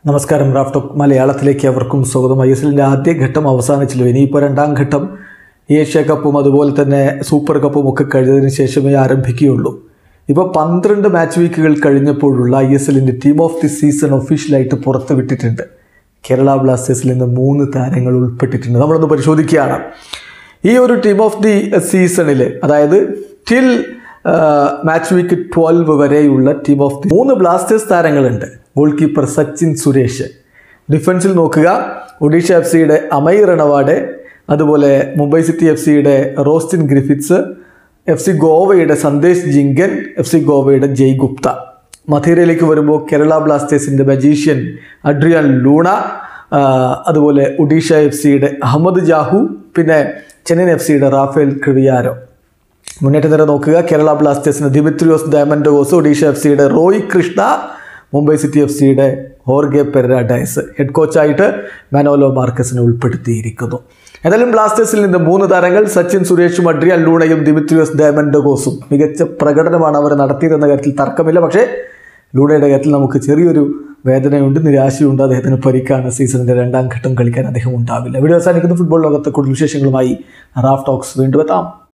നമസ്കാരം റാഫ്റ്റോ മലയാളത്തിലേക്ക് അവർക്കും സ്വാഗതം ഐ എസ് എല്ലിൻ്റെ ആദ്യ ഘട്ടം അവസാനിച്ചല്ലോ ഇനിയിപ്പോൾ രണ്ടാം ഘട്ടം ഏഷ്യ കപ്പും അതുപോലെ തന്നെ സൂപ്പർ കപ്പും ഒക്കെ കഴിഞ്ഞതിന് ശേഷമേ ആരംഭിക്കുകയുള്ളൂ ഇപ്പോൾ പന്ത്രണ്ട് മാച്ച് വീക്കുകൾ കഴിഞ്ഞപ്പോഴുള്ള ഐ എസ് എല്ലിൻ്റെ ടീം ഓഫ് ദി സീസൺ ഒഫീഷ്യലായിട്ട് പുറത്തുവിട്ടിട്ടുണ്ട് കേരള ബ്ലാസ്റ്റേഴ്സിൽ നിന്ന് മൂന്ന് താരങ്ങൾ ഉൾപ്പെട്ടിട്ടുണ്ട് നമ്മളൊന്ന് പരിശോധിക്കുകയാണ് ഈ ഒരു ടീം ഓഫ് ദി സീസണിൽ അതായത് ടിൽ മാച്ച് വീക്ക് ട്വൽവ് വരെയുള്ള ടീം ഓഫ് ദി മൂന്ന് ബ്ലാസ്റ്റേഴ്സ് താരങ്ങളുണ്ട് ഗോൾ കീപ്പർ സച്ചിൻ സുരേഷ് ഡിഫൻസിൽ നോക്കുക ഒഡീഷ എഫ് സിയുടെ അമയ് റണവാഡെ അതുപോലെ മുംബൈ സിറ്റി എഫ് സിയുടെ റോസ്റ്റിൻ ഗ്രിഫിറ്റ്സ് എഫ് സി ഗോവയുടെ സന്ദേശ് ജിങ്കൻ എഫ് സി ഗോവയുടെ ജയ് ഗുപ്ത മധേരയിലേക്ക് വരുമ്പോൾ കേരള ബ്ലാസ്റ്റേഴ്സിൻ്റെ മജീഷ്യൻ അഡ്രിയാൻ ലൂണ ആ, അതുപോലെ ഒഡീഷ എഫ് സിയുടെ അഹമ്മദ് ജാഹു പിന്നെ ചെന്നൈയിൻ എഫ് സിയുടെ റാഫേൽ ക്രിവിയാരോ മുന്നേറ്റ നിര നോക്കുക കേരള ബ്ലാസ്റ്റേഴ്സിന് ദിമിത്രിയോസ് ഡയമൻഡോസ് ഒഡീഷ എഫ് സിയുടെ റോയ് കൃഷ്ണ മുംബൈ സിറ്റി എഫ് സിയുടെ ഹോർഗെ പെരാഡൈസ് ഹെഡ് കോച്ചായിട്ട് മാനോലോ മാർക്കസിനെ ഉൾപ്പെടുത്തിയിരിക്കുന്നു ഏതായാലും ബ്ലാസ്റ്റേഴ്സിൽ നിന്ന് മൂന്ന് താരങ്ങൾ സച്ചിൻ സുരേഷും അഡ്രിയൻ ലൂണയും ദിമിത്രിയോസ് ഡയമൻഡോസും മികച്ച പ്രകടനമാണ് അവർ നടത്തിയതെന്ന കാര്യത്തിൽ തർക്കമില്ല പക്ഷേ ലൂണയുടെ കാര്യത്തിൽ നമുക്ക് ചെറിയൊരു വേദനയുണ്ട് നിരാശയുണ്ട് അദ്ദേഹത്തിന് പരിക്കാണ് സീസണിൻ്റെ രണ്ടാം ഘട്ടം കളിക്കാൻ അദ്ദേഹം ഉണ്ടാവില്ല വീഡിയോ അവസാനിക്കുന്ന ഫുട്ബോൾ ലോകത്തെ കൂടുതൽ വിശേഷങ്ങളുമായി റാഫ് ടോക്സ് വീണ്ടും എത്താം